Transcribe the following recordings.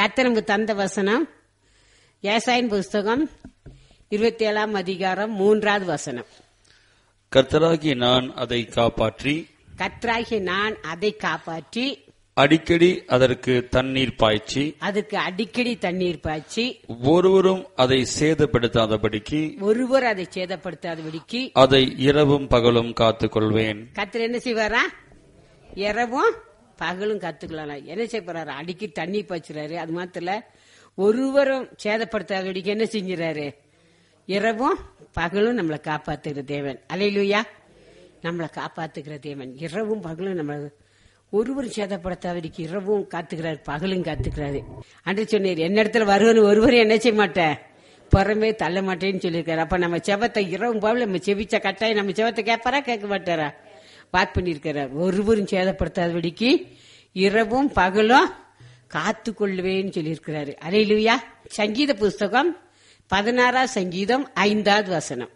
கர்த்தர் நமக்கு தந்த வசனம் ஏசாயின் புஸ்தகம் இருபத்தி ஏழாம் அதிகாரம் மூன்றாவது வசனம் கர்த்தராகிய நான் அதை காப்பாற்றி கர்த்தராகிய நான் அதை காப்பாற்றி அடிக்கடி அதற்கு தண்ணீர் பாய்ச்சி அதுக்கு அடிக்கடி தண்ணீர் பாய்ச்சி ஒருவரும் அதை சேதப்படுத்தாதபடிக்கு ஒருவர் அதை சேதப்படுத்தாதபடிக்கு அதை இரவும் பகலும் காத்துக் கொள்வேன் கர்த்தர் என்ன செய்வாரா இரவும் பகலும் கத்துக்கலாம் என்ன செய்ய போறாரு அடிக்கடி தண்ணி பாய்ச்சுறாரு அது மாத்திரம் இல்ல, ஒருவரும் சேதப்படுத்தாதபடிக்கு என்ன செஞ்சுறாரு இரவும் பகலும் நம்மளை காப்பாத்துகிற தேவன் அலையிலுயா நம்மளை காப்பாத்துகிற தேவன் இரவும் பகலும் நம்மளை ஒருவரும் சேதப்படுத்தாதபடிக்கு இரவும் காத்துக்கிறாரு பகலும் காத்துக்கிறாரு அன்று சொன்னீர் என்ன இடத்துல வருவன் ஒருவரும் என்ன செய்ய மாட்டேன் புறமே தள்ள மாட்டேன்னு சொல்லியிருக்காரு அப்ப நம்ம செவத்தை இரவும் பகலும் நம்ம செவிச்ச கட்டாயம் நம்ம செவத்தை கேட்பாரா கேட்க மாட்டாரா வாக் பண்ணியிருக்கிறார் ஒருவரும் சேதப்படுத்தாதபடிக்கு இரவும் பகலும் காத்து கொள்வேன்னு சொல்லியிருக்கிறாரு அலையிலுயா சங்கீத புஸ்தகம் பதினாறாம் சங்கீதம் ஐந்தாவது வசனம்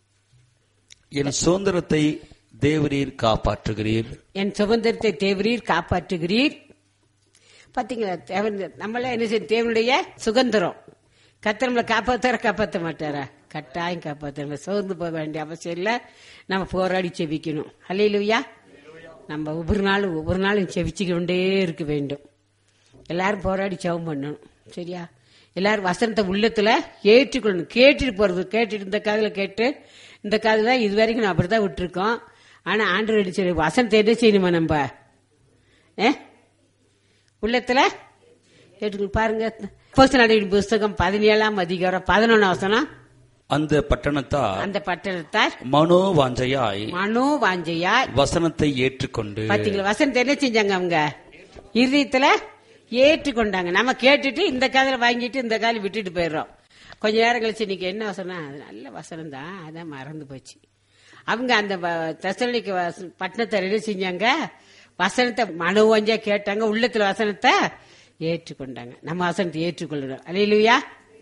என் சுதந்திரத்தை தேவரீர் காப்பாற்றுகிறீர் என் சுதந்திரத்தை தேவரீர் காப்பாற்றுகிறீர் பாத்தீங்களா தேவன் நம்மள என்ன செய்யும் தேவனுடைய சுதந்திரம் கத்தர் நம்மளை காப்பாத்தார காப்பாற்ற மாட்டாரா கட்டாயம் காப்பாற்ற நம்ம சோர்ந்து போக வேண்டிய அவசியம் இல்ல நம்ம போராடி செவிக்கணும் அல்லையிலுயா நம்ம ஒவ்வொரு நாளும் ஒவ்வொரு நாளும் செவிச்சு கொண்டே இருக்க வேண்டும் எல்லாரும் போராடி ஜெபம் பண்ணணும் சரியா எல்லாரும் வசனத்தை உள்ளத்துல ஏற்றுக்கொள்ளணும் கேட்டுட்டு போறது கேட்டுட்டு இந்த காதுல கேட்டு இந்த காதுல இது வரைக்கும் நான் அப்படிதான் விட்டுருக்கோம் ஆனா ஆண்டு அடிச்சு வசனத்தை என்ன செய்யணுமா நம்ம ஏ உள்ளத்துல கேட்டுக்கணும் பாருங்க போஸ்ட் நடவடிக்கை புஸ்தகம் பதினேழாம் அதிகாரம் பதினொன்னு வசனம் அந்த பட்டணத்தார் அந்த பட்டணத்தார் மனோ வாஞ்சையாய் மனோ வாஞ்சையா வசனத்தை ஏற்றுக்கொண்டு பாத்தீங்களா வசனத்தை என்ன செஞ்சாங்க அவங்க இருதயத்துல ஏற்றுக்கொண்டாங்க நம்ம கேட்டுட்டு இந்த காதல வாங்கிட்டு இந்த காதல விட்டுட்டு போயிடுறோம் கொஞ்ச நேரம் கழிச்சு இன்னைக்கு என்ன வசனம் அது நல்ல வசனம் தான் அதான் மறந்து போச்சு அவங்க அந்த தசலிக்கு பட்டணத்தை என்ன செஞ்சாங்க வசனத்தை மனோவஞ்சா கேட்டாங்க உள்ளத்துல வசனத்தை ஏற்றுக்கொண்டாங்க நம்ம வசனத்தை ஏற்றுக்கொள்ளணும் அலையிலுயா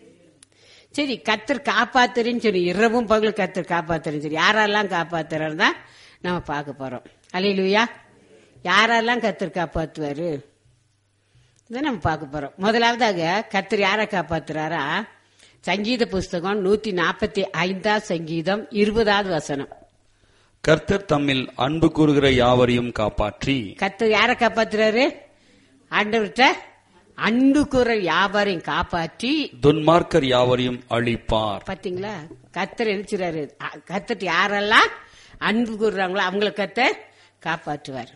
சரி கத்தர் காப்பாத்துறேன்னு சொல்லி இரவும் பகலும் கத்தர் காப்பாத்துறேன்னு சொல்லி யாரெல்லாம் காப்பாத்துறாரு தான் நம்ம பார்க்க போறோம் அலையிலுயா யாரெல்லாம் கத்தர் காப்பாத்துவாரு இதை நம்ம பார்க்க போறோம் முதலாவதாக கத்தர் யாரை காப்பாத்துறாரா சங்கீத புஸ்தகம் நூத்தி நாற்பத்தி ஐந்தாம் சங்கீதம் இருபதாவது வசனம் கர்த்தர் தம்மில் அன்பு கூறுகிற யாவரையும் காப்பாற்றி கத்தர் யாரை காப்பாத்துறாரு ஆண்டவர்கிட்ட அன்பு குரல் வியாபாரம் காப்பாற்றி துன்மார்க்கர் யாவரையும் அழிப்பார் பாத்தீங்களா கத்தர் நினைச்சுறாரு கத்தர் யாரெல்லாம் அன்பு கூறுறாங்களோ அவங்கள கத்தர் காப்பாற்றுவார்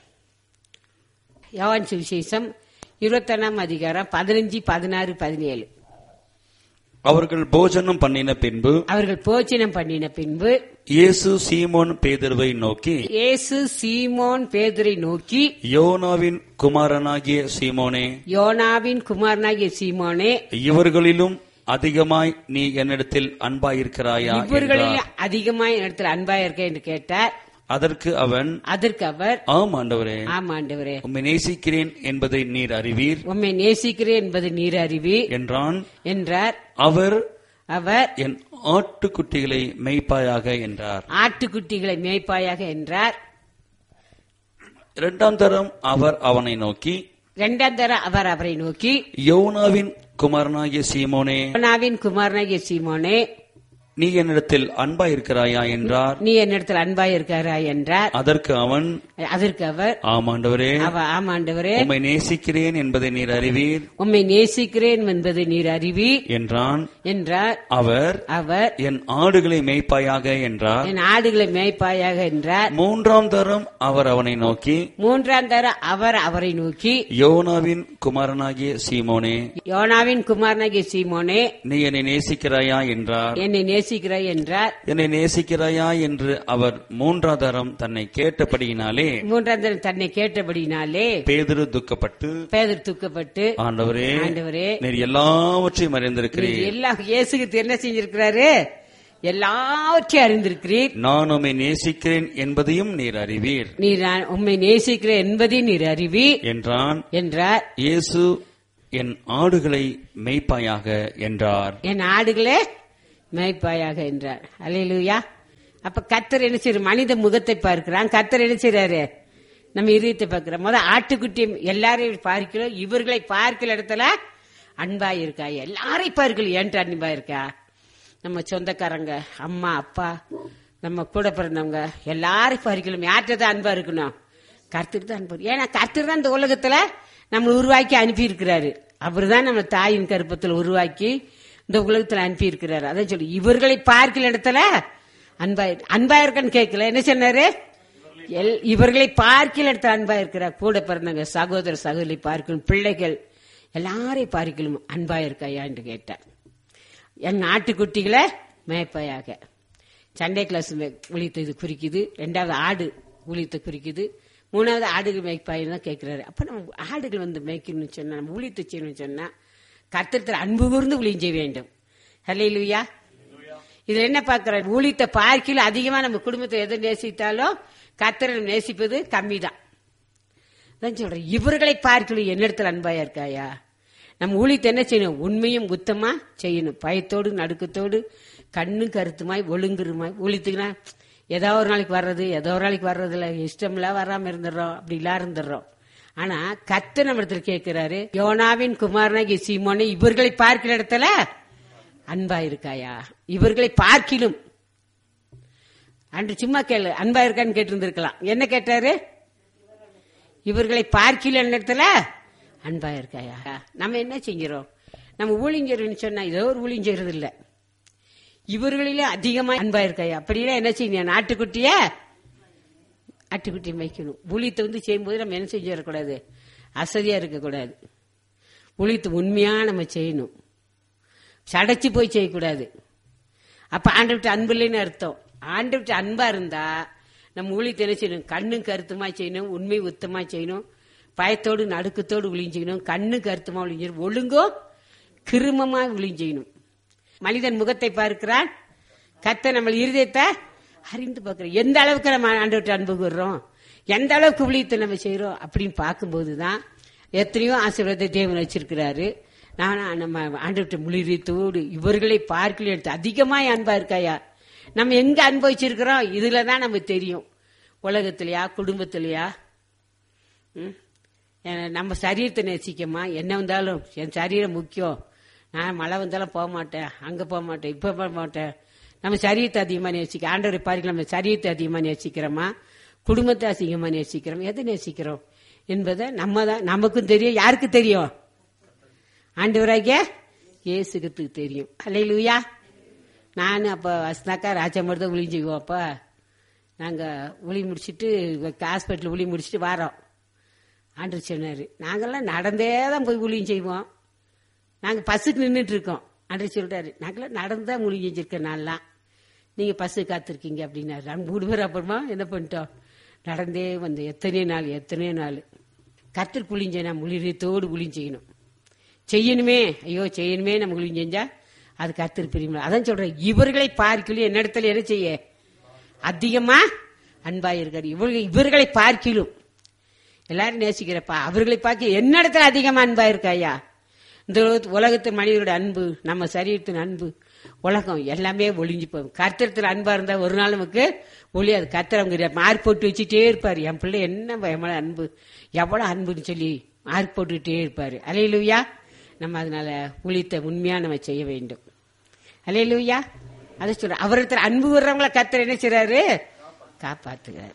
யோவான் சுவிசேஷம் இருபத்தொன்னாம் அதிகாரம் பதினஞ்சு பதினாறு பதினேழு அவர்கள் போஜனம் பண்ணின பின்பு அவர்கள் போச்சனம் பண்ணின பின்பு இயேசு சீமோன் பேதுருவை நோக்கி இயேசு சீமோன் பேதுரை நோக்கி யோனாவின் குமாரனாகிய சீமோனே யோனாவின் குமாரனாகிய சீமோனே இவர்களிலும் அதிகமாய் நீ என்னிடத்தில் அன்பாயிருக்கிறாயா என்றார். இவர்களில் அதிகமாய் இடத்துல அன்பா இருக்க என்று கேட்டார் அதற்கு அவன் அதற்கு அவர் ஆம் ஆண்டவரே ஆமாண்டவரே உம்மை நேசிக்கிறேன் என்பதை நீர் அறிவீர் உம்மை நேசிக்கிறேன் என்பது நீர் அறிவி என்றான் என்றார் அவர் அவர் என் ஆட்டுக்குட்டிகளை மெய்ப்பாயாக என்றார் ஆட்டுக்குட்டிகளை மேய்ப்பாயாக என்றார் இரண்டாம் தரம் அவர் அவனை நோக்கி இரண்டாம் தர அவர் அவரை நோக்கி யோனாவின் குமாரனாகிய சீமோனே யோனாவின் குமாரனாகிய சீமோனே நீ என்னிடத்தில் அன்பாயிருக்கிறாயா என்றார் நீ என்னிடத்தில் அன்பாய் இருக்காரா என்றார் அதற்கு அவன் அதற்கு அவர் ஆம் ஆண்டவரே அவ ஆமாண்டவரே உம்மை நேசிக்கிறேன் என்பதை நீர் அறிவீர் உம்மை நேசிக்கிறேன் என்பது நீர் அறிவி என்றான் என்றார் அவர் அவர் என் ஆடுகளை மேய்ப்பாயாக என்றார் என் ஆடுகளை மேய்ப்பாயாக என்றார் மூன்றாம் தரம் அவர் அவனை நோக்கி மூன்றாம் தர அவர் அவரை நோக்கி யோனாவின் குமாரனாகிய சீமோனே யோனாவின் குமாரனாகிய சீமோனே நீ என்னை நேசிக்கிறாயா என்றார் என்னை நேசிக்கிறாய் என்றார் என்னை நேசிக்கிறாயா என்று அவர் மூன்றாம் தரம் தன்னை கேட்டபடியினாலே மூன்றாம் தரம் தன்னை கேட்டபடினாலே பேதுரு துக்கப்பட்டு பேதர் தூக்கப்பட்டு ஆண்டவரே ஆண்டவரே நீர் எல்லாவற்றையும் அறிந்திருக்கிறீர் எல்லாம் இயேசுக்கு என்ன செஞ்சிருக்கிறாரு எல்லாவற்றையும் அறிந்திருக்கிறீர் நான் உம்மை நேசிக்கிறேன் என்பதையும் நீர் அறிவீர் நீர் நான் உம்மை நேசிக்கிறேன் என்பதை நீர் அறிவி என்றான் என்றார் இயேசு என் ஆடுகளை மேய்ப்பாயாக என்றார் என் ஆடுகளே மேய்ப்பாயாக என்றார் அல்லேலூயா அப்ப கத்தர் என்ன செய்யற மனித முகத்தை பார்க்கிறான் கத்தர் என்ன செய்யறாரு நம்ம இதயத்தை பார்க்கிறோம் முத ஆட்டுக்குட்டி எல்லாரையும் பார்க்கிறோம் இவர்களை பார்க்கிற இடத்துல அன்பா இருக்கா எல்லாரும் இப்ப இருக்கு ஏன்ட்டு அன்பா இருக்கா நம்ம சொந்தக்காரங்க அம்மா அப்பா நம்ம கூட பிறந்தவங்க எல்லாரும் இப்ப இருக்கணும் யார்கிட்ட தான் அன்பா இருக்கணும் கர்த்தர் தான் அன்பு ஏன்னா கர்த்தர் தான் இந்த உலகத்துல நம்ம உருவாக்கி அனுப்பி இருக்கிறாரு அவர் தான் நம்ம தாயின் கருப்பத்துல உருவாக்கி இந்த உலகத்துல அனுப்பி இருக்கிறாரு அதான் சொல்லி இவர்களை பார்க்கல இடத்துல அன்பா அன்பா இருக்கன்னு கேட்கல என்ன சொன்னாரு எல்- இவர்களை பார்க்கல இடத்துல அன்பா இருக்கிறார் கூட பிறந்தவங்க சகோதர சகோதரி பார்க்கணும் பிள்ளைகள் எல்லாரையும் பார்க்கணும் அன்பா இருக்காயான்னு கேட்டார் என் நாட்டுக்குட்டிகளை மேய்ப்பையாக சண்டே கிளாஸ் ஊழியத்தை இது குறிக்குது ரெண்டாவது ஆடு ஊழியத்தை குறிக்குது மூணாவது ஆடுகள் மேய்ப்பாயின்னு தான் கேட்கிறாரு அப்ப நம்ம ஆடுகள் வந்து மேய்க்கணும்னு சொன்னா நம்ம ஊழியத்தை செய்யணும்னு சொன்னா கர்த்தத்தில் அன்பு கூர்ந்து ஊழியம் செய்ய வேண்டும் ஹல்லேலூயா இதுல என்ன பார்க்கிறார் ஊழியத்தை பார்க்கல அதிகமா நம்ம குடும்பத்தை எதை நேசித்தாலும் கர்த்தரை நேசிப்பது கம்மி தான் அதான் சொல்றேன் இவர்களை பார்க்கல என்னிடத்துல அன்பாயா இருக்காயா நம்ம ஊழியத்தை என்ன செய்யணும் உண்மையும் குத்தமா செய்யணும் பயத்தோடு நடுக்கத்தோடு கண்ணும் கருத்துமாய் ஒழுங்குருமாய் ஊழியத்துக்குனா ஏதோ ஒரு நாளைக்கு வர்றது ஏதோ ஒரு நாளைக்கு வர்றதுல இஷ்டம்ல வராம இருந்துடுறோம் அப்படி எல்லாம் இருந்துடுறோம் ஆனா கத்த நம்ம இடத்துல கேட்கிறாரு யோனாவின் குமாரனாகி சீமோனே இவர்களை பார்க்கிற இடத்துல அன்பா இருக்காயா இவர்களை பார்க்கிலும் அன்று சும்மா கேளு அன்பா இருக்கான்னு கேட்டிருந்திருக்கலாம் என்ன கேட்டாரு இவர்களை பார்க்கல இடத்துல அன்பா இருக்காயா நம்ம என்ன செஞ்சிரோம் நம்ம ஊழிஞ்சர்னு சொன்னா ஏதோ ஒரு ஊழிஞ்சறது இல்ல இவர்களிலே அதிகமா அன்பா இருக்காயா அப்படின்னா என்ன செய்யணும் நாட்டுக்குட்டிய ஆட்டுக்குட்டி மேய்க்கணும் ஊழியத்தை வந்து செய்யும்போது நம்ம என்ன செஞ்சிடக்கூடாது அசதியா இருக்கக்கூடாது ஊழியத்தை உண்மையா நம்ம செய்யணும் சடைச்சு போய் செய்யக்கூடாது அப்ப ஆண்டவிட்டு அன்பு இல்லைன்னு அர்த்தம் ஆண்டவிட்டு அன்பா இருந்தா நம்ம ஊழியத்தை என்ன செய்யணும் கண்ணும் கருத்துமா செய்யணும் உண்மை உத்தமா செய்யணும் பயத்தோடு நடுக்கத்தோடு ஒளியும் செய்யணும் கண்ணு கருத்துமா ஒளியும் செய்யணும் ஒழுங்கோ கிருமமா ஒளியும் செய்யணும் மனிதன் முகத்தை பார்க்கிறான் கத்த நம்ம இருதயத்தை அறிந்து பார்க்கிறோம் எந்த அளவுக்கு நம்ம ஆண்டவர்கிட்ட அன்பு கூறுறோம் எந்த அளவுக்கு ஊழியத்தை நம்ம செய்யறோம் அப்படின்னு பார்க்கும்போது தான் எத்தனையோ ஆசீர்வாதத்தை தேவன் வச்சிருக்கிறாரு நான் நம்ம ஆண்டவர்கிட்ட முளிரியத்தோடு இவர்களை பார்க்கல எடுத்து அதிகமாக அன்பா இருக்காயா நம்ம எங்க அனுபவிச்சிருக்கிறோம் இதுல தான் நமக்கு தெரியும் உலகத்திலயா குடும்பத்திலயா ம்? ஏன்னா, நம்ம சரீரத்தை நேசிக்கமா என்ன வந்தாலும் என் சரீரம் முக்கியம் நான் மழை வந்தாலும் போக மாட்டேன் அங்க போக மாட்டேன் இப்ப போக மாட்டேன் நம்ம சரீரத்தை அதிகமா நேசிக்க ஆண்டவரை பார்க்க நம்ம சரீரத்தை அதிகமா நேசிக்கிறோமா குடும்பத்தை அதிகமா நேசிக்கிறோம் எதை நேசிக்கிறோம் என்பதை நம்ம தான் நமக்கும் தெரியும் யாருக்கு தெரியும் ஆண்டவராகிய இயேசுக்கு தெரியும் அலையிலுயா நான் அப்போ வசனாக்கா ராஜாமர் தான் ஒளி செய்வோம் அப்போ நாங்கள் ஒளி முடிச்சிட்டு ஹாஸ்பிட்டல் ஒளி முடிச்சிட்டு வாரோம் ஆண்டு சொன்னார் நாங்கள்லாம் நடந்தே தான் போய் ஊழியம் செய்வோம் நாங்கள் பஸ்ஸுக்கு நின்றுட்டு இருக்கோம் ஆண்டு சொல்லிட்டாரு நாங்களாம் நடந்து தான் ஊழியம் செஞ்சிருக்கோம் நான்லாம் நீங்கள் பஸ்ஸு காத்திருக்கீங்க அப்படின்னாரு நாங்கள் மூணு பேர் அப்புறமா என்ன பண்ணிட்டோம் நடந்தே வந்து எத்தனை நாள் எத்தனை நாள் கத்திற்கு ஊழியம் நான் முளிரியத்தோடு ஊழியம் செய்யணும் செய்யணுமே ஐயோ செய்யணுமே நம்ம ஊழியம் செஞ்சா அது கத்திரி பிரியுமா அதான் சொல்றேன் இவர்களை பார்க்கலும் என்ன இடத்துல என்ன செய்ய அதிகமா அன்பா இருக்காரு இவர்கள் இவர்களை பார்க்கிலும் எல்லாரும் நேசிக்கிறப்பா அவர்களை பார்க்க என்ன இடத்துல அதிகமா அன்பா இருக்காயா இந்த உலகத்து- உலகத்து மனிதரோட அன்பு நம்ம சரீரத்தின் அன்பு உலகம் எல்லாமே ஒளிஞ்சு போகும் கர்த்தரத்தில் அன்பா இருந்தா ஒரு நாள் நமக்கு ஒளியாது கர்த்தர் அவங்க மார்க் போட்டு வச்சுட்டே இருப்பாரு என் பிள்ளை என்ன பயமான அன்பு எவ்வளவு அன்புன்னு சொல்லி மார்க் போட்டுக்கிட்டே இருப்பாரு அலையிலுயா நம்ம அதனால ஊழியத்தை உண்மையா நம்ம செய்ய வேண்டும் அலையிலுயா அதை சொல்ற அவரிடத்துல அன்பு வர்றவங்கள கர்த்தர் என்ன செய்றாரு காப்பாத்துகிறார்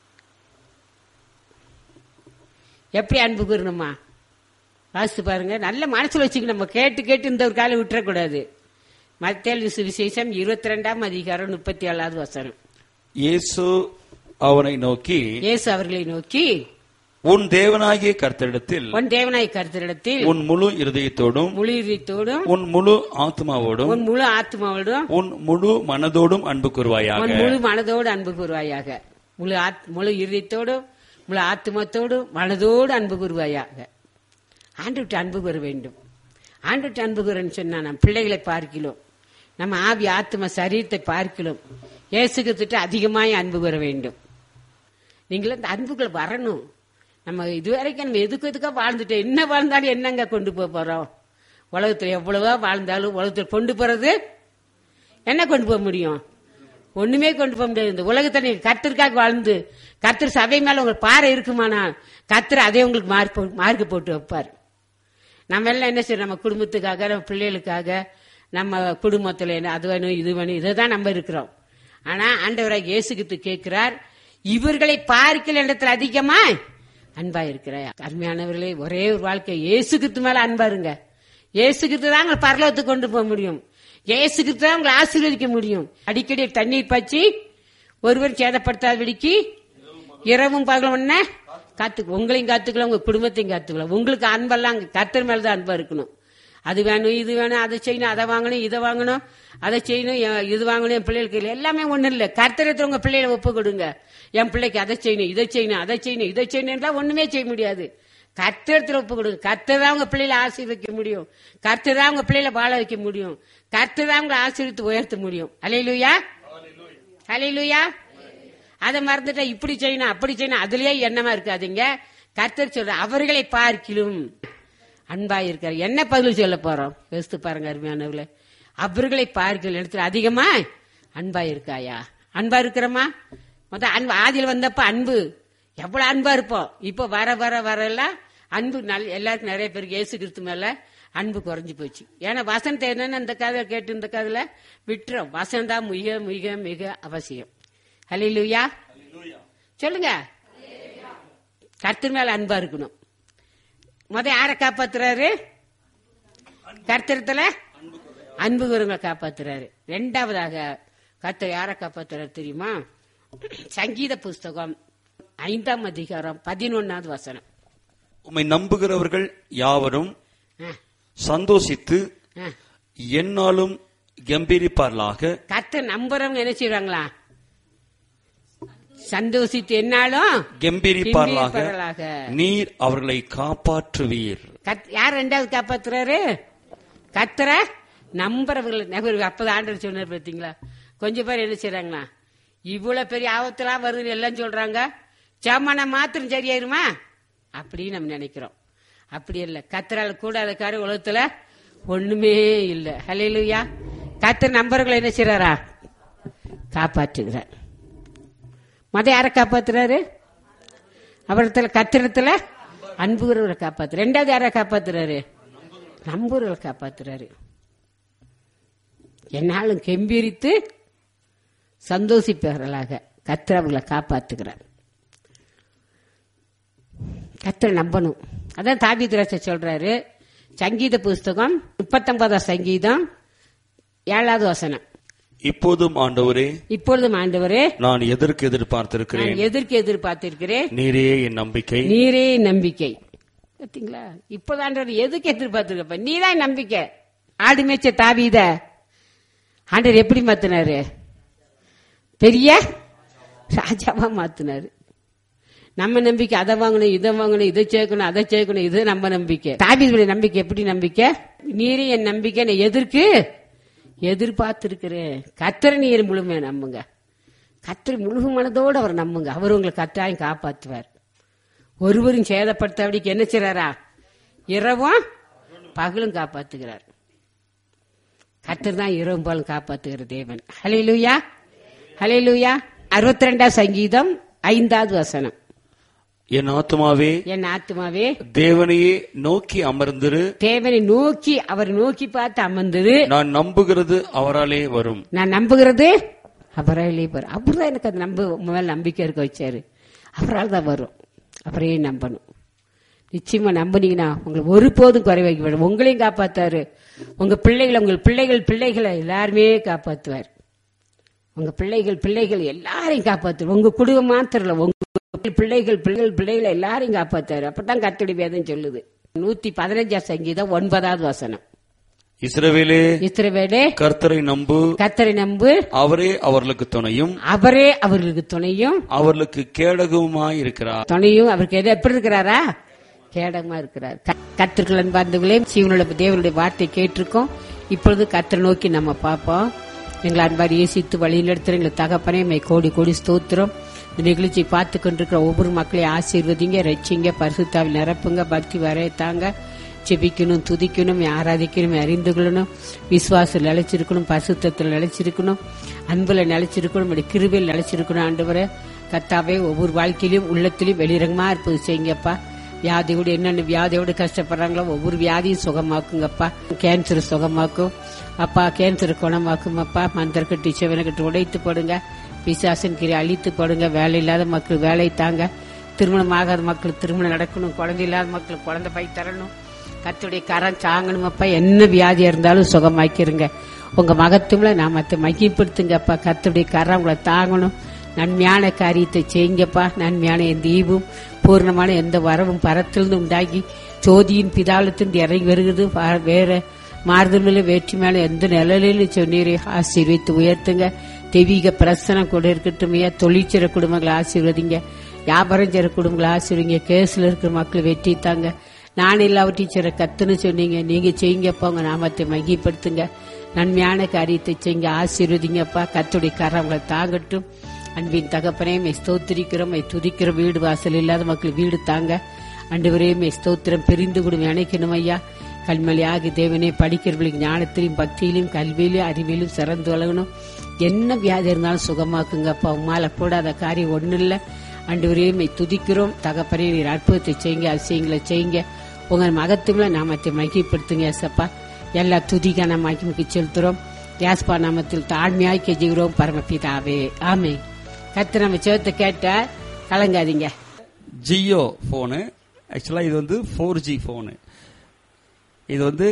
எப்படி அன்பு கூறணுமா வாசித்து பாருங்க நல்ல மனசுல வச்சுக்க நம்ம கேட்டு கேட்டு இந்த ஒரு காலம் விட்டுறக்கூடாது மத்தேல் விசேஷம் இருபத்தி ரெண்டாம் அதிகாரம் முப்பத்தி ஏழாவது வசனம் இயேசு அவனை நோக்கி இயேசு அவர்களை நோக்கி உன் தேவனாகிய கர்த்தரிடத்தில் உன் தேவனாய் கருத்திடத்தில் உன் முழு இருதயத்தோடும் முழு இதயத்தோடும் உன் முழு ஆத்மாவோடும் உன் முழு ஆத்மாவோடும் உன் முழு மனதோடும் அன்பு உன் கூறுவாயாக முழு மனதோடு அன்பு கூறுவாயாக முழு ஆத்- முழு இதயத்தோடும் முழு ஆத்மத்தோடும் மனதோடு அன்பு கூறுவாயாக ஆண்டுவிட்டு அன்பு கூற வேண்டும் ஆண்டுவிட்டு அன்பு கூறன்னு சொன்னா நம்ம பிள்ளைகளை பார்க்கிறோம் நம்ம ஆவி ஆத்ம சரீரத்தை பார்க்கிறோம் இயேசுக்கு அதிகமாய் அன்பு கூற வேண்டும் நீங்களும் அந்த அன்புக்குள்ள வரணும் நம்ம இதுவரைக்கும் நம்ம எதுக்கு எதுக்கா வாழ்ந்துட்டோம் என்ன வாழ்ந்தாலும் என்னங்க கொண்டு போக போறோம் உலகத்துல எவ்வளவோ வாழ்ந்தாலும் உலகத்துல கொண்டு போறது என்ன கொண்டு போக முடியும் ஒண்ணுமே கொண்டு போக முடியாது இந்த உலகத்தை நீங்க கத்திற்காக வாழ்ந்து கத்தர் சபை மேல உங்களுக்கு பாறை இருக்குமானா கத்தர் அதே உங்களுக்கு மார்க் போ- மார்க் போட்டு வைப்பார் நம்ம எல்லாம் என்ன செய்யறோம் நம்ம குடும்பத்துக்காக நம்ம பிள்ளைகளுக்காக நம்ம குடும்பத்துல என்ன அது வேணும் இது வேணும் இதை தான் நம்ம இருக்கிறோம் ஆனா ஆண்டவராக இயேசுகித்து கேட்கிறார் இவர்களை பார்க்கல இடத்துல அதிகமா அன்பா இருக்கிறார் அருமையானவர்களே ஒரே ஒரு வாழ்க்கை இயேசுகித்து மேல அன்பா இருங்க இயேசுகித்து தான் உங்களை பரலோகத்துக்கு கொண்டு போக முடியும் இயேசுகித்து தான் உங்களை ஆசீர்வதிக்க முடியும் அடிக்கடி தண்ணீர் பச்சி ஒருவர் சேதப்படுத்தாதபடிக்கு இரவும் பகலும் என்ன காத்து உங்களையும் காத்துக்கலாம் உங்க குடும்பத்தையும் காத்துக்கலாம் உங்களுக்கு அன்பெல்லாம் அங்க கர்த்தர் மேல தான் அன்பா இருக்கணும் அது வேணும் இது வேணும் அதை செய்யணும் அதை வாங்கணும் இதை வாங்கணும் அதை செய்யணும் என் இது வாங்கணும் என் பிள்ளைகளுக்கு இல்லை. எல்லாமே ஒண்ணும் இல்ல கர்த்தரத்துல உங்க பிள்ளைகளை ஒப்பு கொடுங்க என் பிள்ளைக்கு அதை செய்யணும் இதை செய்யணும் அதை செய்யணும் இதை செய்யணும் ஒண்ணுமே செய்ய முடியாது கர்த்தரத்துல ஒப்பு கொடுங்க கர்த்தர் தான் உங்க பிள்ளைகளை ஆசீர்வதிக்க முடியும் கர்த்தர் தான் உங்க பிள்ளைகளை வாழ வைக்க முடியும் கர்த்தர் தான் உங்களை ஆசீர்வித்து உயர்த்த முடியும் அலையிலுயா அலையிலுயா அதை மறந்துட்டா இப்படி செய்யணும் அப்படி செய்யணும் அதுலயே எண்ணமா இருக்காதீங்க கர்த்தர் சொல்ற அவர்களை பார்க்கிலும் அன்பா இருக்காரு என்ன பதில் சொல்ல போறோம் யோசித்து பாருங்க அருமையானவர்களே அவர்களை பார்க்கல இடத்துல அதிகமா அன்பா இருக்காயா அன்பா இருக்கிறோமா மொத்த அன்பு ஆதியில் வந்தப்ப அன்பு எவ்வளவு அன்பா இருப்போம் இப்ப வர வர வர எல்லாம் அன்பு நல் எல்லாருக்கும் நிறைய பேருக்கு இயேசு கிறிஸ்து மேல அன்பு குறைஞ்சு போச்சு ஏன்னா வசனத்தை என்னன்னு இந்த கதை கேட்டு இந்த கதையில விட்டுறோம் வசனம் தான் மிக மிக மிக அவசியம் ஹலிலுயா சொல்லுங்க கர்த்தர் மேல அன்பா இருக்கணும் முத யார காப்பாத்துறாரு கர்த்தரத்துல அன்பு குருங்களை காப்பாத்துறாரு ரெண்டாவதாக கர்த்தர் யார காப்பாத்துறாரு தெரியுமா சங்கீத புஸ்தகம் ஐந்தாம் அதிகாரம் பதினொன்னாவது வசனம் உம்மை நம்புகிறவர்கள் யாவரும் ஆ, சந்தோஷித்து ஆ. என்னாலும் கம்பீரிப்பார்களாக கர்த்தர் நம்புறவங்க என்ன செய்வாங்களா சந்தோஷித்து என்னாலும் கம்பீரிப்பார்களாக கம்பீரிப்பார்களாக. நீர் அவர்களை காப்பாற்றுவீர் கத்- யார் ரெண்டாவது காப்பாத்துறாரு கத்தர நம்புறவர்கள் நபர் அப்பதான் ஆண்டவர் சொன்னார் பாத்தீங்களா கொஞ்சம் பேர் என்ன செய்றாங்களா இவ்வளவு பெரிய ஆபத்துலாம் வருதுன்னு எல்லாம் சொல்றாங்க சமண மாத்திரம் சரியாயிருமா அப்படின்னு நம்ம நினைக்கிறோம் அப்படி இல்ல கத்தரால கூடாத காரியம் உலகத்துல ஒண்ணுமே இல்ல ஹalleluya கத்தர் நம்பர்களை என்ன செய்றாரா காப்பாற்றுகிறார் மத யாரை காப்பாத்துறாரு அவரிடத்துல கத்திரத்துல அன்புகிறவரை காப்பாத்து ரெண்டாவது யாரை காப்பாத்துறாரு நம்புகிறவரை காப்பாத்துறாரு என்னாலும் கெம்பீரித்து சந்தோஷிப்பவர்களாக கத்திர அவர்களை காப்பாத்துகிறார் கத்திர நம்பணும் அதான் தாபி திராட்சை சொல்றாரு சங்கீத புஸ்தகம் முப்பத்தொன்பதாம் சங்கீதம் ஏழாவது வசனம் இப்போதும் ஆண்டவரே இப்பொழுதும் ஆண்டவரே நான் எதற்கு எதிர்பார்த்திருக்கிறேன் நான் எதற்கு எதிர்பார்த்திருக்கிறேன் நீரே என் நம்பிக்கை நீரே நம்பிக்கை பாத்தீங்களா இப்பதான் எதுக்கு எதிர்பார்த்திருக்கப்ப நீதான் நம்பிக்கை ஆடு மேய்ச்ச தாவீத ஆண்டவர் எப்படி மாத்தினாரு பெரிய ராஜாவா மாத்தினாரு நம்ம நம்பிக்கை அதை வாங்கணும் இதை வாங்கணும் இதை சேர்க்கணும் அதை சேர்க்கணும் இது நம்ம நம்பிக்கை தாவீதுடைய நம்பிக்கை எப்படி நம்பிக்கை நீரே என் நம்பிக்கை நான் எதற்கு எதிர்பார்த்திருக்கிறேன் கத்திர நீர் முழுமையா நம்புங்க கத்திர முழு மனதோடு அவர் நம்புங்க அவர் உங்களை கட்டாயம் காப்பாற்றுவார் ஒருவரும் சேதப்படுத்தாதபடிக்கு என்ன செய்றாரா இரவும் பகலும் காப்பாத்துகிறார் கத்தர் தான் இரவும் பகலும் காப்பாத்துகிற தேவன் ஹலே லூயா ஹலே லூயா அறுபத்தி ரெண்டாம் சங்கீதம் ஐந்தாவது வசனம் என் ஆத்துமாவே என் ஆத்மாவே தேவனையே நோக்கி அமர்ந்திரு தேவனை நோக்கி அவர் நோக்கி பார்த்து அமர்ந்தது நான் நம்புகிறது அவராலே வரும் நான் நம்புகிறது அவராலே வரும் அவர் தான் எனக்கு அது நம்ப மேல நம்பிக்கை இருக்க வச்சாரு அவரால் தான் வரும் அவரையே நம்பணும் நிச்சயமா நம்புனீங்கன்னா உங்களை ஒருபோதும் குறை வைக்க வேண்டாம் உங்களையும் காப்பாத்தாரு உங்க பிள்ளைகளை உங்கள் பிள்ளைகள் பிள்ளைகளை எல்லாருமே காப்பாத்துவார் உங்க பிள்ளைகள் பிள்ளைகள் எல்லாரையும் காப்பாத்துவார் உங்க குடும்பம் மாத்திரம் இல்ல, உங்க பிள்ளைகள் பிள்ளைகள் பிள்ளைகளை எல்லாரையும் காப்பாத்தாரு அப்பதான் கத்தடி வேதம் சொல்லுது நூத்தி பதினஞ்சாம் சங்கீதம் ஒன்பதாவது வசனம் இஸ்ரவேலே இஸ்ரவேலே கர்த்தரை நம்பு கத்தரை நம்பு அவரே அவர்களுக்கு துணையும் அவரே அவர்களுக்கு துணையும் அவர்களுக்கு கேடகவுமாய் இருக்கிறார் துணையும் அவருக்கு எது எப்படி இருக்கிறாரா கேடகமா இருக்கிறார் கத்திற்குள் அன்பார்ந்தவர்களே சீவனுள்ள தேவனுடைய வார்த்தை கேட்டிருக்கோம் இப்பொழுது கத்தரை நோக்கி நம்ம பார்ப்போம் எங்களை அன்பார் இயேசித்து வழிநடத்துற எங்களை தகப்பனே மை கோடி கோடி ஸ்தோத்திரம் இந்த நிகழ்ச்சியை பார்த்து கொண்டிருக்கிற ஒவ்வொரு மக்களையும் ஆசீர்வதிங்க ரட்சிங்க பரிசுத்தாவில் நிரப்புங்க பக்தி வரைத்தாங்க செபிக்கணும் துதிக்கணும் ஆராதிக்கணும் அறிந்து கொள்ளணும் விசுவாசம் நிலைச்சிருக்கணும் பரிசுத்தத்தில் நிலைச்சிருக்கணும் அன்புல நிலைச்சிருக்கணும் நம்முடைய கிருபையில் நிலைச்சிருக்கணும் ஆண்டவரே கத்தாவே ஒவ்வொரு வாழ்க்கையிலும் உள்ளத்திலும் வெளிரங்கமா இருப்பது செய்யுங்கப்பா வியாதியோடு என்னென்ன வியாதியோடு கஷ்டப்படுறாங்களோ ஒவ்வொரு வியாதியும் சுகமாக்குங்கப்பா கேன்சர் சுகமாக்கும் அப்பா கேன்சர் குணமாக்கும் அப்பா மந்திரக்கட்டு சிவனக்கட்டு உடைத்து போடுங்க பிசாசன் கிரி அழித்து போடுங்க வேலை இல்லாத மக்கள் வேலை தாங்க திருமணம் ஆகாத மக்கள் திருமணம் நடக்கணும் குழந்தை இல்லாத மக்கள் குழந்தை பை தரணும் கத்துடைய கரம் சாங்கணும் அப்பா என்ன வியாதியா இருந்தாலும் சுகமாக்கிருங்க உங்க மகத்துவல நாமத்தை மகிப்படுத்துங்கப்பா கத்துடைய கரம் உங்களை தாங்கணும் நன்மையான காரியத்தை செய்யுங்கப்பா நன்மையான எந்த ஈவும் பூர்ணமான எந்த வரவும் பரத்திலிருந்து உண்டாகி ஜோதியின் பிதாலத்திலிருந்து இறங்கி வருகிறது வா- வேற மாறுதல் வேற்றி மேல எந்த நிலையிலும் சொன்னீரை ஆசீர்வித்து உயர்த்துங்க தெய்வீக பிரசனம் கூட இருக்கட்டுமையா தொழிற்சிற குடும்பங்களை ஆசீர்வதிங்க வியாபாரம் செய்கிற குடும்பங்களை ஆசீர்வதிங்க கேஸ்ல இருக்கிற மக்கள் வெற்றி தாங்க நான் எல்லாவற்றையும் செய்ற கத்துன்னு சொன்னீங்க நீங்க செய்யுங்கப்பா உங்க நாமத்தை மகிப்படுத்துங்க நன்மையான காரியத்தை செய்யுங்க ஆசீர்வதிங்கப்பா கத்துடைய கரம் உங்களை தாங்கட்டும் அன்பின் தகப்பனே மை ஸ்தோத்திரிக்கிறோம் மை துதிக்கிற வீடு வாசல் இல்லாத மக்கள் வீடு தாங்க அன்றுவரே மை ஸ்தோத்திரம் பிரிந்து கூடும் இணைக்கணும் ஐயா கல்மலையாகி தேவனே படிக்கிறவர்களுக்கு ஞானத்திலும் பக்தியிலும் கல்வியிலும் அறிவிலும் சிறந்து வளரணும் என்ன வியாதி இருந்தாலும் சுகமாக்குங்கப்பா உமால கூடாத காரியம் ஒன்றும் இல்லை அன்றுவரே மை துதிக்கிறோம் தகப்பனே நீர் அற்புதத்தை செய்யுங்க அதிசயங்களை செய்யுங்க உங்க மகத்துவங்களை நாமத்தை மகிப்படுத்துங்க ஏசப்பா எல்லா துதிக்கான மகிமைக்கு செலுத்துறோம் யாஸ்பா நாமத்தில் தாழ்மையாய் கெஞ்சுகிறோம் பரமபிதாவே ஆமே கத்து நம்ம சேர்த்து கேட்ட கலங்காதீங்க ஜியோ ஃபோனு ஆக்சுவலாக இது வந்து ஃபோர் ஜி ஃபோனு இது வந்து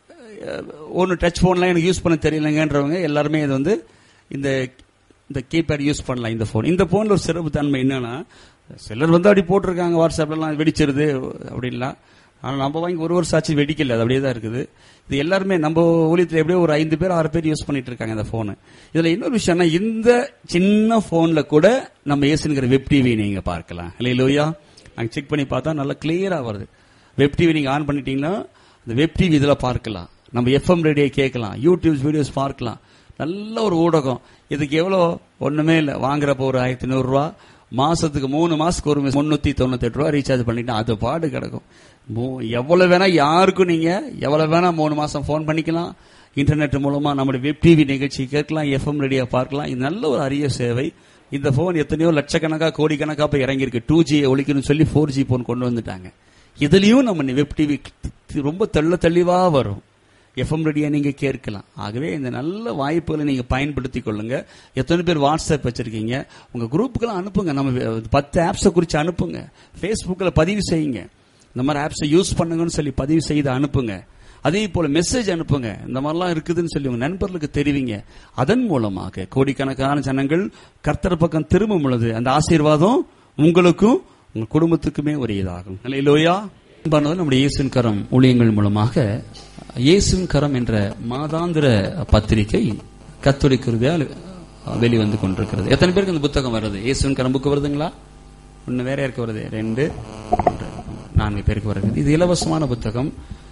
ஒன்று டச் ஃபோன்லாம் எனக்கு யூஸ் பண்ண தெரியலங்கன்றவங்க எல்லாருமே இது வந்து இந்த இந்த கீபேட் யூஸ் பண்ணலாம் இந்த ஃபோன் இந்த ஃபோனில் ஒரு சிறப்பு தன்மை என்னன்னா சிலர் வந்து அப்படி போட்டிருக்காங்க வாட்ஸ்அப்லலாம் வெடிச்சிருது அப்படின்லாம் ஆனால் நம்ம வாங்கி ஒரு வருஷம் ஆச்சு வெடிக்கல அது அப்படியே தான் இருக்குது இது எல்லாருமே நம்ம ஊழியத்தில் எப்படியோ ஒரு ஐந்து பேர் ஆறு பேர் யூஸ் பண்ணிட்டு இருக்காங்க இந்த ஃபோனு இதில் இன்னொரு விஷயம்னா இந்த சின்ன ஃபோனில் கூட நம்ம ஏசுங்கிற வெப் டிவி நீங்க பார்க்கலாம் இல்லையா நாங்கள் செக் பண்ணி பார்த்தா நல்லா கிளியரா வருது வெப் டிவி நீங்க ஆன் பண்ணிட்டீங்கன்னா இந்த வெப் டிவி இதில் பார்க்கலாம் நம்ம எஃப்எம் ரேடியோ கேட்கலாம் யூடியூப் வீடியோஸ் பார்க்கலாம் நல்ல ஒரு ஊடகம் இதுக்கு எவ்வளோ ஒண்ணுமே இல்லை வாங்குறப்போ ஒரு ஆயிரத்தி நூறுரூவா மாசத்துக்கு மூணு மாசத்துக்கு ஒரு முன்னூத்தி தொண்ணூத்தி எட்டு ரூபா ரீசார்ஜ் பண்ணிட்டு அது பாடு கிடக்கும் மூ- எவ்வளவு வேணா யாருக்கும் நீங்க எவ்வளவு வேணா மூணு மாசம் ஃபோன் பண்ணிக்கலாம் இன்டர்நெட் மூலமா நம்முடைய வெப் டிவி நிகழ்ச்சி கேட்கலாம் எஃப்எம் ரேடியோ பார்க்கலாம் இது நல்ல ஒரு அரிய சேவை இந்த போன் எத்தனையோ லட்சக்கணக்கா கோடிக்கணக்கா போய் இறங்கியிருக்கு டூ ஜி ஒழிக்கணும்னு சொல்லி ஃபோர் ஜி போன் கொண்டு வந்துட்டாங்க இதுலயும் நம்ம வெப் டிவி ரொம்ப தெள்ள தெளிவா வரும் எஃப்எம் ரேடியோ நீங்க கேட்கலாம் ஆகவே இந்த நல்ல வாய்ப்புகளை நீங்க பயன்படுத்தி கொள்ளுங்க எத்தனை பேர் வாட்ஸ்அப் வச்சிருக்கீங்க உங்க குரூப்புக்கெல்லாம் அனுப்புங்க நம்ம வே- பத்து ஆப்ஸை குறிச்சு அனுப்புங்க ஃபேஸ்புக்கில் பதிவு செய்யுங்க இந்த மாதிரி ஆப்ஸை யூஸ் பண்ணுங்கன்னு சொல்லி பதிவு செய்து அனுப்புங்க அதே போல மெசேஜ் அனுப்புங்க இந்த மாதிரிலாம் இருக்குதுன்னு சொல்லி உங்க நண்பர்களுக்கு தெரிவிங்க அதன் மூலமாக கோடிக்கணக்கான ஜனங்கள் கர்த்தர் பக்கம் திரும்பும் பொழுது அந்த ஆசீர்வாதம் உங்களுக்கும் உங்க குடும்பத்துக்குமே உரியதாகும் இல்லையா அன்பானவர் நம்முடைய இயேசுவின் கரம் ஊழியங்கள் மூலமாக இயேசுவின் கரம் என்ற மாதாந்திர பத்திரிகை கத்தோலிக்க கிருபையால் வெளிவந்து கொண்டிருக்கிறது எத்தனை பேருக்கு இந்த புத்தகம் வருது இயேசுவின் கரம் புக்கு வருதுங்களா ஒன்னு வேற யாருக்கு வருது ரெண்டு மூன்று, நான்கு பேருக்கு வருது இது இலவசமான புத்தகம்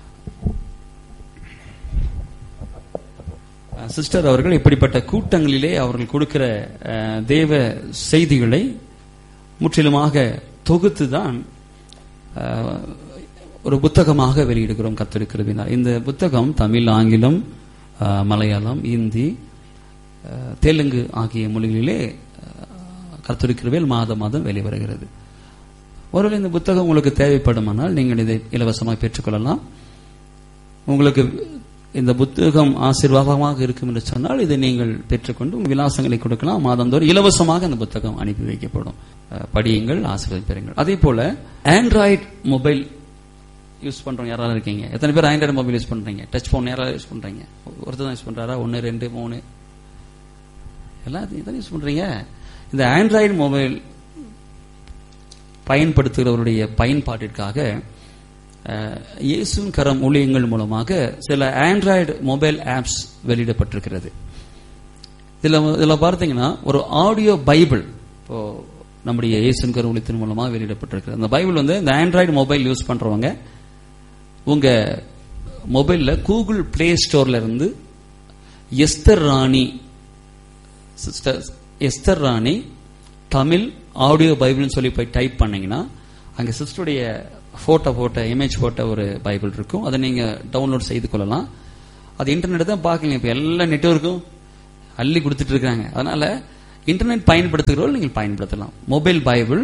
சிஸ்டர் அவர்கள் இப்படிப்பட்ட கூட்டங்களிலே அவர்கள் கொடுக்கிற அஹ், தேவ செய்திகளை முற்றிலுமாக தொகுத்து தான் அஹ், ஒரு புத்தகமாக வெளியிடுகிறோம் கத்திருக்கிறதுனால் இந்த புத்தகம் தமிழ் ஆங்கிலம் அஹ், மலையாளம் இந்தி அஹ், தெலுங்கு ஆகிய மொழிகளிலே கத்திருக்கிறவேல் மாதம் மாதம் வெளிவருகிறது ஒருவேளை இந்த புத்தகம் உங்களுக்கு தேவைப்படுமானால் நீங்கள் இதை இலவசமாக பெற்றுக்கொள்ளலாம் உங்களுக்கு இந்த புத்தகம் ஆசீர்வாதமாக இருக்கும் என்று சொன்னால் இதை நீங்கள் பெற்றுக்கொண்டு உங்கள் விலாசங்களை கொடுக்கலாம் மாதந்தோறும் இலவசமாக அந்த புத்தகம் அனுப்பி வைக்கப்படும் அஹ், படியுங்கள் ஆசீர்வாதம் பெறுங்கள் அதே போல ஆண்ட்ராய்டு மொபைல் யூஸ் பண்றவங்க யாராவது இருக்கீங்க எத்தனை பேர் ஆண்ட்ராய்டு மொபைல் யூஸ் பண்றீங்க டச் போன் யாராவது யூஸ் பண்றீங்க ஒருத்தர் தான் யூஸ் பண்றாரா ஒன்னு ரெண்டு மூணு எல்லாம் இதான் யூஸ் பண்றீங்க இந்த ஆண்ட்ராய்டு மொபைல் பயன்படுத்துகிறவருடைய பயன்பாட்டிற்காக அஹ், இயேசுவின் கரம் ஊழியங்கள் மூலமாக சில ஆண்ட்ராய்டு மொபைல் ஆப்ஸ் வெளியிடப்பட்டிருக்கிறது இதுல இதுல பார்த்தீங்கன்னா ஒரு ஆடியோ பைபிள் இப்போ நம்முடைய இயேசுவின் கரம் ஊழியத்தின் மூலமாக வெளியிடப்பட்டிருக்கிறது அந்த பைபிள் வந்து இந்த ஆண்ட்ராய்டு மொபைல் யூஸ் பண்றவங்க உங்க மொபைல்ல கூகுள் பிளே ஸ்டோர்ல இருந்து Esther Rani sister Esther Rani Tamil audio பைபிள்னு சொல்லி போய் டைப் பண்ணீங்கன்னா அங்க சிஸ்டருடைய போட்டோ போட்ட இமேஜ் போட்ட ஒரு பைபிள் இருக்கும் அதை நீங்க டவுன்லோட் செய்து கொள்ளலாம் அது இன்டர்நெட் தான் பார்க்கல இப்ப எல்லா நெட்வொர்க்கும் அள்ளி கொடுத்துட்டு இருக்காங்க அதனால இன்டர்நெட் பயன்படுத்துகிறவர்கள் நீங்கள் பயன்படுத்தலாம் மொபைல் பைபிள்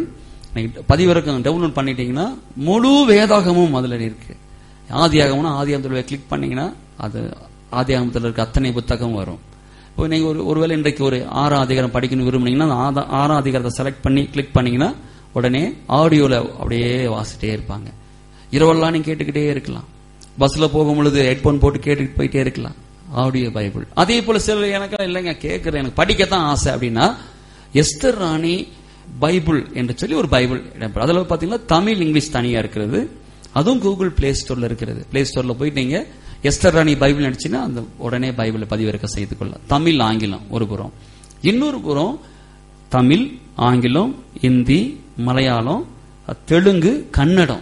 நீங்க பதிவிறக்கம் டவுன்லோட் பண்ணிட்டீங்கன்னா முழு வேதாகமும் அதுல இருக்கு ஆதியாகம்னா ஆதியாகத்துல கிளிக் பண்ணீங்கன்னா அது ஆதியாகமத்தில் இருக்க அத்தனை புத்தகம் வரும் இப்போ நீங்க ஒரு ஒருவேளை இன்றைக்கு ஒரு ஆறாம் அதிகாரம் படிக்கணும் விரும்புனீங்கன்னா அந்த ஆதா- ஆறாம் அதிகாரத்தை செலக்ட் பண்ணி கிளிக் பண்ணீங்கன்னா உடனே ஆடியோல அப்படியே வாசிட்டே இருப்பாங்க இரவெல்லாம் நீங்க கேட்டுக்கிட்டே இருக்கலாம் பஸ்ல போகும் பொழுது ஹெட்போன் போட்டு கேட்டுட்டு போயிட்டே இருக்கலாம் ஆடியோ பைபிள் அதே போல சிலர் எனக்கு இல்லைங்க கேட்கறேன் எனக்கு படிக்கத்தான் ஆசை அப்படின்னா எஸ்தர் ராணி பைபிள் என்று சொல்லி ஒரு பைபிள் இடம்பெறும். அதுல பாத்தீங்கன்னா தமிழ் இங்கிலீஷ் தனியா இருக்கிறது அதுவும் கூகுள் பிளே ஸ்டோர்ல இருக்கிறது பிளே ஸ்டோர்ல போயிட்டு நீங்க எஸ்தர் ராணி பைபிள் அடிச்சுன்னா அந்த உடனே பைபிளை பதிவிறக்க செய்து கொள்ளலாம் தமிழ் ஆங்கிலம் ஒரு புறம் இன்னொரு புறம் தமிழ் ஆங்கிலம் இந்தி மலையாளம் தெலுங்கு கன்னடம்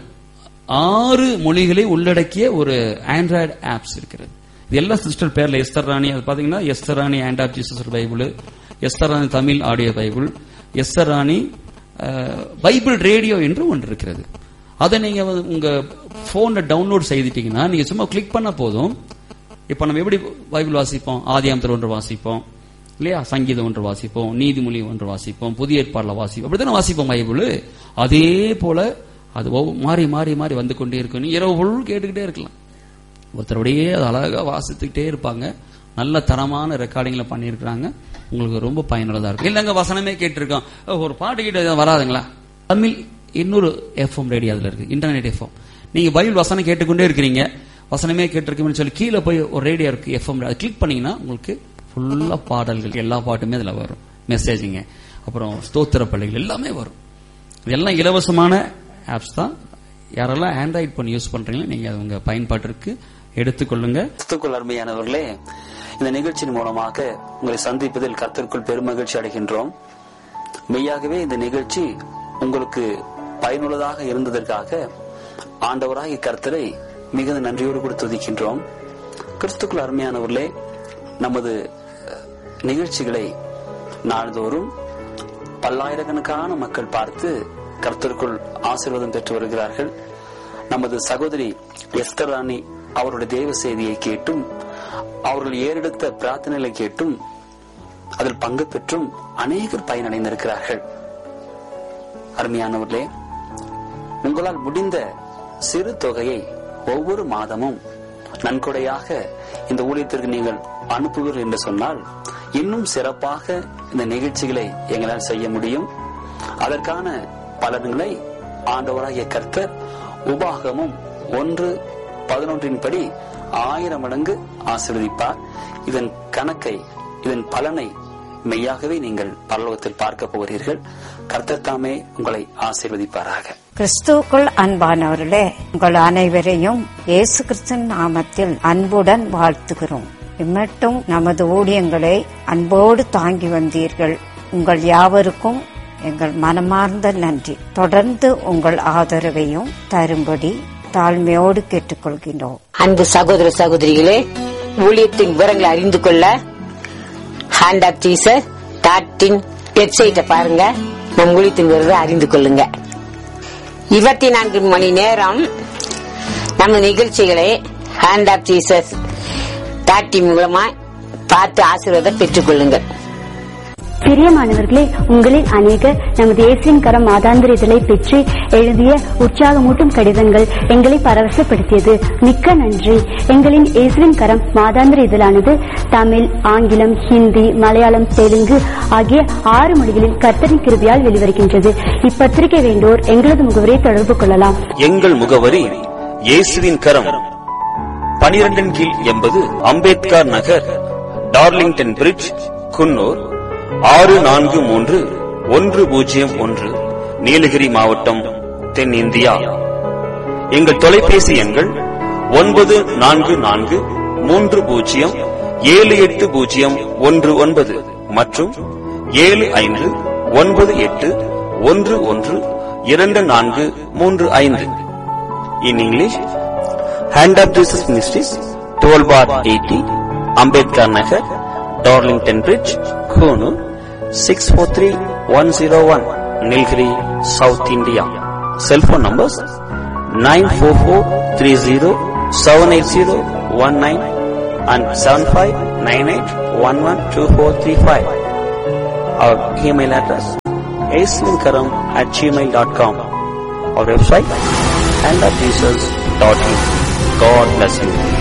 ஆறு மொழிகளை உள்ளடக்கிய ஒரு ஆண்ட்ராய்டு ஆப்ஸ் இருக்கிறது இது எல்லா சிஸ்டர் பேர்ல எஸ்தர் ராணி அது பாத்தீங்கன்னா Esther Rani hand of Jesus bible Esther Rani Tamil audio bible Esther Rani ah, bible radio என்று ஒன்று இருக்கிறது அதை நீங்க வந்து உங்க போன்ல டவுன்லோட் செய்துட்டீங்கன்னா நீங்க சும்மா கிளிக் பண்ண போதும் இப்ப நம்ம எப்படி பைபிள் வாசிப்போம் ஆதியாமத்தில் ஒன்று வாசிப்போம் இல்லையா சங்கீதம் ஒன்று வாசிப்போம் நீதிமொழி ஒன்று வாசிப்போம் புதிய ஏற்பாடுல வாசிப்போம் அப்படித்தானே வாசிப்போம் பைபிள் அதே போல அது ஒவ்வொரு- மாறி மாறி மாறி வந்து கொண்டே இருக்கும் நீ இரவு ஃபுல் கேட்டுக்கிட்டே இருக்கலாம் ஒருத்தருடையே அது அழகா வாசித்துக்கிட்டே இருப்பாங்க நல்ல தரமான ரெக்கார்டிங்ல பண்ணியிருக்கிறாங்க உங்களுக்கு ரொம்ப பயனுள்ளதா இருக்கும் இல்லைங்க வசனமே கேட்டிருக்கோம் ஓ, ஒரு பாட்டு கிட்ட வராதுங்களா தமிழ் இன்னொரு எஃப்எம் ரேடியோ அதுல இருக்கு இன்டர்நெட் எஃப்எம் நீங்க பைபிள் வசனம் கேட்டுக்கொண்டே இருக்கிறீங்க வசனமே கேட்டிருக்கீங்கன்னு சொல்லி கீழே போய் ஒரு ரேடியோ இருக்கு எஃப்எம் அதை கிளிக் பண்ணீங்கன்னா உங்களுக்கு ஃபுல்லா பாடல்கள் எல்லா பாட்டுமே அதுல வரும் மெசேஜிங்க அப்புறம் ஸ்தோத்திர பள்ளிகள் எல்லாமே வரும் இதெல்லாம் இலவசமான ஆப்ஸ் தான் யாரெல்லாம் ஆண்ட்ராய்ட் பண்ணி யூஸ் பண்றீங்களோ நீங்க அது உங்க பயன்பாட்டிற்கு எடுத்துக்கொள்ளுங்க கிறிஸ்துக்குள் அருமையானவர்களே இந்த நிகழ்ச்சியின் மூலமாக உங்களை சந்திப்பதில் கர்த்தருக்குள் பெருமகிழ்ச்சி அடைகின்றோம் மெய்யாகவே இந்த நிகழ்ச்சி உங்களுக்கு பயனுள்ளதாக இருந்ததற்காக ஆண்டவராகிய கர்த்தரை மிகுந்த நன்றியோடு கூட துதிக்கின்றோம் கிறிஸ்துக்குள் அருமையானவர்களே நமது அஹ், நிகழ்ச்சிகளை நாள்தோறும் பல்லாயிரக்கணக்கான மக்கள் பார்த்து கர்த்தருக்குள் ஆசீர்வாதம் பெற்று வருகிறார்கள் நமது சகோதரி எஸ்தர் ராணி அவருடைய தேவ செய்தியை கேட்டும் அவர்கள் ஏறெடுத்த பிரார்த்தனைகளை கேட்டும் அதில் பங்கு பெற்றும் அநேகர் பயனடைந்திருக்கிறார்கள் அருமையானவர்களே உங்களால் முடிந்த சிறு தொகையை ஒவ்வொரு மாதமும் நன்கொடையாக இந்த ஊழியத்திற்கு நீங்கள் அனுப்புவீர்கள் என்று சொன்னால் இன்னும் சிறப்பாக இந்த நிகழ்ச்சிகளை எங்களால் செய்ய முடியும் அதற்கான பலன்களை ஆண்டவராகிய கர்த்தர் உபாகமும் ஒன்று பதினொன்றின் படி ஆயிரம் மடங்கு ஆசீர்வதிப்பார் இதன் கணக்கை இதன் பலனை மெய்யாகவே நீங்கள் பரலோகத்தில் பார்க்க போகிறீர்கள் கர்த்தர் தாமே உங்களை ஆசீர்வதிப்பாராக கிறிஸ்துவுக்குள் அன்பானவர்களே உங்கள் அனைவரையும் இயேசு கிறிஸ்தன் நாமத்தில் அன்புடன் வாழ்த்துகிறோம் இம்மட்டும் நமது ஊழியங்களை அன்போடு தாங்கி வந்தீர்கள் உங்கள் யாவருக்கும் எங்கள் மனமார்ந்த நன்றி தொடர்ந்து உங்கள் ஆதரவையும் தரும்படி தாழ்மையோடு கேட்டுக்கொள்கின்றோம் அன்பு சகோதர சகோதரிகளே ஊழியத்தின் விவரங்களை அறிந்து கொள்ள ஹேண்ட் ஆப் டீசர் டாட்டின் வெப்சைட்டை பாருங்க நம் ஊழியத்தின் விவரத்தை அறிந்து கொள்ளுங்க இருபத்தி நான்கு மணி நேரம் நம்ம நிகழ்ச்சிகளை ஹேண்ட் ஆப் டீசர்ஸ் டாட்டி மூலமா பார்த்து ஆசீர்வாதம் பெற்றுக் கொள்ளுங்கள் பிரியமானவர்களே உங்களில் அநேகர் நமது இயேசுவின் கரம் மாதாந்திர இதழை பெற்று எழுதிய உற்சாகமூட்டும் கடிதங்கள் எங்களை பரவசப்படுத்தியது மிக்க நன்றி எங்களின் இயேசுவின் கரம் மாதாந்திர இதழானது தமிழ் ஆங்கிலம் ஹிந்தி மலையாளம் தெலுங்கு ஆகிய ஆறு மொழிகளில் கர்த்தரின் கிருபியால் வெளிவருகின்றது இப்பத்திரிகை வேண்டோர் எங்களது முகவரை தொடர்பு கொள்ளலாம் எங்கள் முகவரி இயேசுவின் கரம் பனிரெண்டின் கீழ் எண்பது அம்பேத்கர் நகர் டார்லிங்டன் பிரிட்ஜ் குன்னூர் ஆறு நான்கு மூன்று ஒன்று பூஜ்ஜியம் ஒன்று நீலகிரி மாவட்டம் தென்னிந்தியா எங்கள் தொலைபேசி எண்கள் ஒன்பது நான்கு நான்கு மூன்று பூஜ்ஜியம் ஏழு எட்டு பூஜ்ஜியம் ஒன்று ஒன்பது மற்றும் ஏழு ஐந்து ஒன்பது எட்டு ஒன்று ஒன்று இரண்டு நான்கு மூன்று ஐந்து in English hand of Jesus ministries twelve bar eighty Ambedkar Nagar Darlington bridge Coonoor six four three one zero one Nilgiri south India cellphone numbers nine four four three zero seven eight zero one nine and seven five nine eight one one two four three five our email address ஏசுவின்கரம் at gmail.com Our website handofjesus.in. God bless you.